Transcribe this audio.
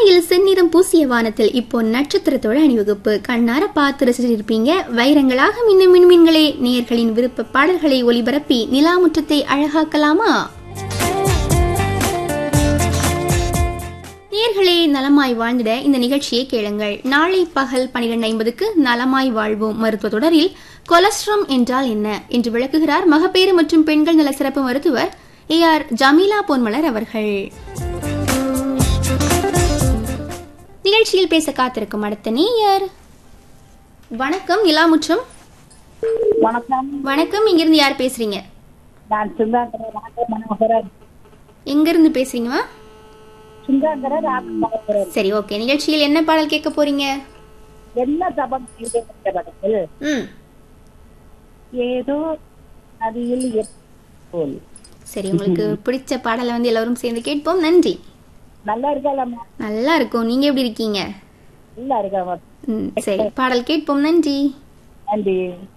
காலையில் செந்நிறம் பூசிய வானத்தில் இப்போ நட்சத்திரத்தோட அணிவகுப்பு கண்ணார பார்த்து ரசிச்சிருப்பீங்க வைரங்களாக மின்னும் மின்மீன்களே நேயர்களின் விருப்ப பாடல்களை ஒளிபரப்பி நிலாமுற்றத்தை அழகாக்கலாமா நேயர்களே நலமாய் வாழ்ந்திட இந்த நிகழ்ச்சியை கேளுங்கள் நாளை பகல் பனிரெண்டு ஐம்பதுக்கு நலமாய் வாழ்வோம் மருத்துவ தொடரில் கொலஸ்ட்ரம் என்றால் என்ன என்று விளக்குகிறார் மகப்பேறு மற்றும் பெண்கள் நல சிறப்பு மருத்துவர் ஏ ஆர் ஜமீலா பொன்மலர் அவர்கள் நிகழ்ச்சியில் பேச காத்திருக்கும் அடுத்த நேயர் வணக்கம் நிலாமுற்றம் வணக்கம் வணக்கம் இங்கிருந்து யார் பேசுறீங்க நான் சுந்தாகர ராக மனோகரன் எங்கிருந்து பேசுறீங்கம்மா சுந்தாகர ராக மனோகரன் சரி ஓகே நிகழ்ச்சியில் என்ன பாடல் கேட்க போறீங்க என்ன தபம் செய்த படத்தில் ம் ஏதோ நதியில் எப்~ போல் சரி உங்களுக்கு பிடிச்ச பாடலை வந்து எல்லாரும் சேர்ந்து கேட்போம் நன்றி நல்லா இருக்காளம்மா நல்லா இருக்கும் நீங்க எப்படி இருக்கீங்க நல்லா இருக்காமா ம், சரி பாடல் கேட்போம் நன்றி நன்றி